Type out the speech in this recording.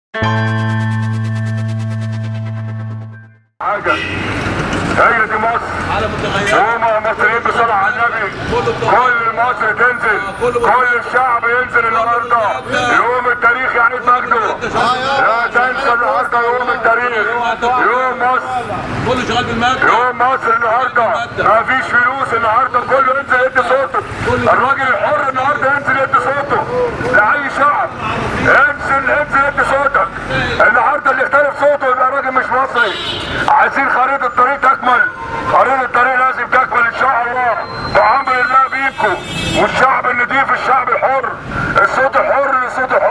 حاجة هي دي مصر هما مصريين بصلاة على النبي كل مصر تنزل كل الشعب ينزل النهارده يوم التاريخ يعني مجده لا تنسى النهارده يوم التاريخ يوم مصر كله شغال بالمجد يوم مصر النهارده ما فيش فلوس النهارده كله ينزل يدي صوته الراجل الحر النهارده ينزل يدي صوته لاي شعب انزل انزل يدي صوتك النهارده اللي اختلف صوته يبقى راجل مش مصري عايزين خريطه الطريق تكمل خريطه الطريق لازم تكمل ان شاء الله وعمر الله بيكم والشعب النضيف الشعب الحر الصوت الحر الصوت الحر